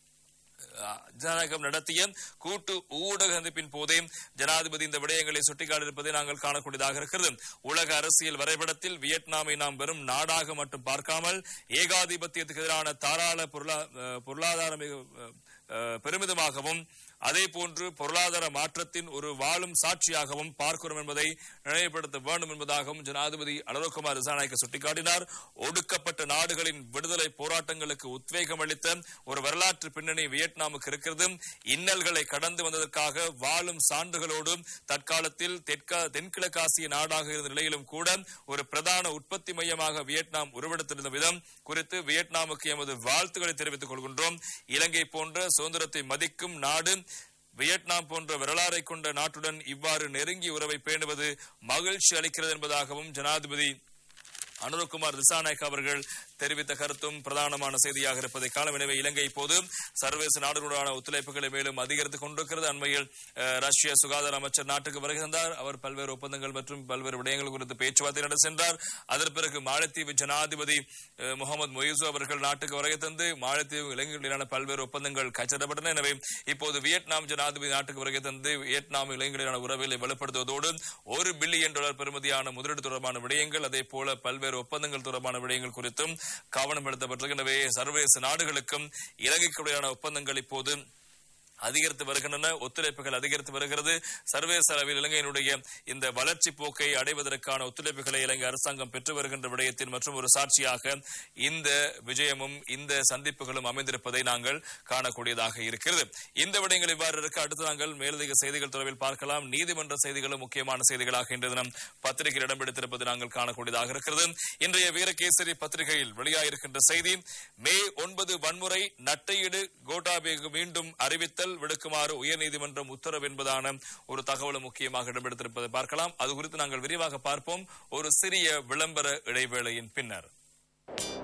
ஜனநாயகம் நடத்திய கூட்டு ஊடக சந்திப்பின் போதே ஜனாதிபதி இந்த விடயங்களை சுட்டிக்காட்டியிருப்பதை நாங்கள் காணக்கூடியதாக இருக்கிறது உலக அரசியல் வரைபடத்தில் வியட்நாமை நாம் வெறும் நாடாக மட்டும் பார்க்காமல் ஏகாதிபத்தியத்துக்கு எதிரான தாராள பொருளா- அஹ் பொருளாதார மிக- அஹ் பெருமிதமாகவும் அதே போன்று பொருளாதார மாற்றத்தின் ஒரு வாழும் சாட்சியாகவும் பார்க்கிறோம் என்பதை நினைவுபடுத்த வேண்டும் என்பதாகவும் ஜனாதிபதி அனுரகுமார் திசாநாயக்க சுட்டிக்காட்டினார் ஒடுக்கப்பட்ட நாடுகளின் விடுதலை போராட்டங்களுக்கு உத்வேகம் அளித்த ஒரு வரலாற்று பின்னணி வியட்நாமுக்கு இருக்கிறது இன்னல்களை கடந்து வந்ததற்காக வாழும் சான்றுகளோடு தற்காலத்தில் தெற்கா தென்கிழக்காசிய நாடாக இருந்த நிலையிலும் கூட ஒரு பிரதான உற்பத்தி மையமாக வியட்நாம் உருவெடுத்திருந்த விதம் குறித்து வியட்நாமுக்கு எமது வாழ்த்துக்களை தெரிவித்துக் கொள்கின்றோம் இலங்கை போன்ற சுதந்திரத்தை மதிக்கும் நாடு வியட்நாம் போன்ற வரலாறை கொண்ட நாட்டுடன் இவ்வாறு நெருங்கிய உறவை பேணுவது மகிழ்ச்சி அளிக்கிறது என்பதாகவும் ஜனாதிபதி அனுரகுமார் திசாநாயக் அவர்கள் தெரிவித்த கருத்தும் பிரதானமான செய்தியாக இருப்பதை காலம் எனவே இலங்கை இப்போது சர்வதேச நாடுகளுடனான ஒத்துழைப்புகளை மேலும் அதிகரித்துக் கொண்டிருக்கிறது அண்மையில் அஹ், ரஷ்ய சுகாதார அமைச்சர் நாட்டுக்கு வருகை தந்தார் அவர் பல்வேறு ஒப்பந்தங்கள் மற்றும் பல்வேறு விடயங்கள் குறித்து பேச்சுவார்த்தை நடத்த சென்றார் அதன் பிறகு மாலத்தீவு ஜனாதிபதி அஹ், முகமது மொய்சு அவர்கள் நாட்டுக்கு வருகை தந்து மாலத்தீவு இளைஞர்களிலான பல்வேறு ஒப்பந்தங்கள் கைச்சடப்பட்டன எனவே இப்போது வியட்நாம் ஜனாதிபதி நாட்டுக்கு வருகை தந்து வியட்நாம் இளைஞர்களிலான உறவுகளை வலுப்படுத்துவதோடு ஒரு பில்லியன் டாலர் பெறுமதியான முதலீடு தொடர்பான விடயங்கள் அதே போல பல்வேறு ஒப்பந்தங்கள் தொடர்பான விடயங்கள் குறித்தும் கவனம் எடுத்தப்பட்டிருக்கு எனவே சர்வதேச நாடுகளுக்கும் இலங்கைக்குடையான ஒப்பந்தங்கள் இப்போது அதிகரித்து வருகின்றன ஒத்துழைப்புகள் அதிகரித்து வருகிறது சர்வதேச அளவில் இலங்கையினுடைய இந்த வளர்ச்சி போக்கை அடைவதற்கான ஒத்துழைப்புகளை இலங்கை அரசாங்கம் பெற்று வருகின்ற விடயத்தின் மற்றும் ஒரு சாட்சியாக இந்த விஜயமும் இந்த சந்திப்புகளும் அமைந்திருப்பதை நாங்கள் காணக்கூடியதாக இருக்கிறது இந்த விடயங்கள் இவ்வாறு இருக்க அடுத்து நாங்கள் மேலதிக செய்திகள் தொடர்பில் பார்க்கலாம் நீதிமன்ற செய்திகளும் முக்கியமான செய்திகளாக இன்று தினம் பத்திரிகையில் இடம் பிடித்திருப்பது நாங்கள் காணக்கூடியதாக இருக்கிறது இன்றைய வீரகேசரி பத்திரிகையில் வெளியாகிருக்கின்ற செய்தி மே ஒன்பது வன்முறை நட்டையீடு கோட்டாபேகு மீண்டும் அறிவித்தல் விடுக்குமாறு உயர்நீதிமன்றம் உத்தரவு என்பதான ஒரு தகவலும் முக்கியமாக இடம்பெடுத்திருப்பதை பார்க்கலாம் அது குறித்து நாங்கள் விரிவாக பார்ப்போம் ஒரு சிறிய விளம்பர இடைவேளையின் பின்னர்